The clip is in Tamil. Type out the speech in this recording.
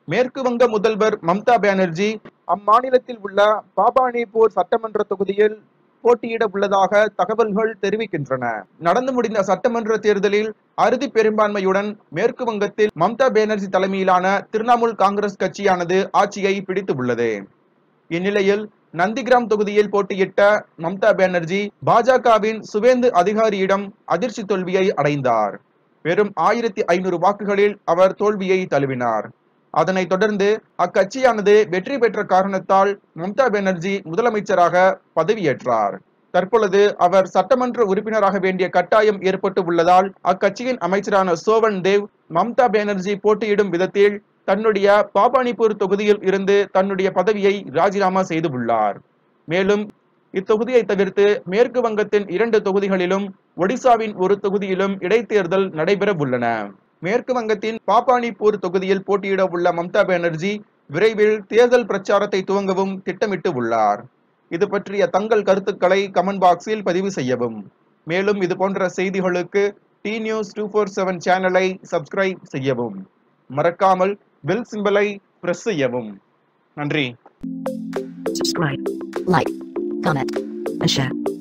மேற்கு வங்க முதல்வர் மம்தா பானர்ஜி அம்மாநிலத்தில் உள்ள பாபானிபூர் சட்டமன்ற தொகுதியில் போட்டியிட உள்ளதாக தகவல்கள் தெரிவிக்கின்றன நடந்து முடிந்த சட்டமன்ற தேர்தலில் அறுதி பெரும்பான்மையுடன் மேற்கு வங்கத்தில் மம்தா பானர்ஜி தலைமையிலான திரிணாமுல் காங்கிரஸ் கட்சியானது ஆட்சியை பிடித்து உள்ளது இந்நிலையில் நந்திகிராம் தொகுதியில் போட்டியிட்ட மம்தா பானர்ஜி பாஜகவின் சுவேந்து அதிகாரியிடம் அதிர்ச்சி தோல்வியை அடைந்தார் வெறும் ஆயிரத்தி ஐநூறு வாக்குகளில் அவர் தோல்வியை தழுவினார் அதனைத் தொடர்ந்து அக்கட்சியானது வெற்றி பெற்ற காரணத்தால் மம்தா பானர்ஜி முதலமைச்சராக பதவியேற்றார் தற்பொழுது அவர் சட்டமன்ற உறுப்பினராக வேண்டிய கட்டாயம் ஏற்பட்டு உள்ளதால் அக்கட்சியின் அமைச்சரான சோவன் தேவ் மம்தா பானர்ஜி போட்டியிடும் விதத்தில் தன்னுடைய பாபானிபூர் தொகுதியில் இருந்து தன்னுடைய பதவியை ராஜினாமா செய்து உள்ளார் மேலும் இத்தொகுதியை தவிர்த்து மேற்கு வங்கத்தின் இரண்டு தொகுதிகளிலும் ஒடிசாவின் ஒரு தொகுதியிலும் இடைத்தேர்தல் நடைபெற உள்ளன மேற்கு வங்கத்தின் பாப்பானிபூர் தொகுதியில் போட்டியிட உள்ள மம்தா பானர்ஜி விரைவில் தேர்தல் பிரச்சாரத்தை துவங்கவும் திட்டமிட்டு உள்ளார் இது பற்றிய தங்கள் கருத்துக்களை கமெண்ட் பாக்ஸில் பதிவு செய்யவும் மேலும் இது போன்ற செய்திகளுக்கு T news two four seven சேனலை சப்ஸ்கிரைப் செய்யவும் மறக்காமல் பெல் சிம்பலை பிரஸ் செய்யவும் நன்றி subscribe, like, comment, and share.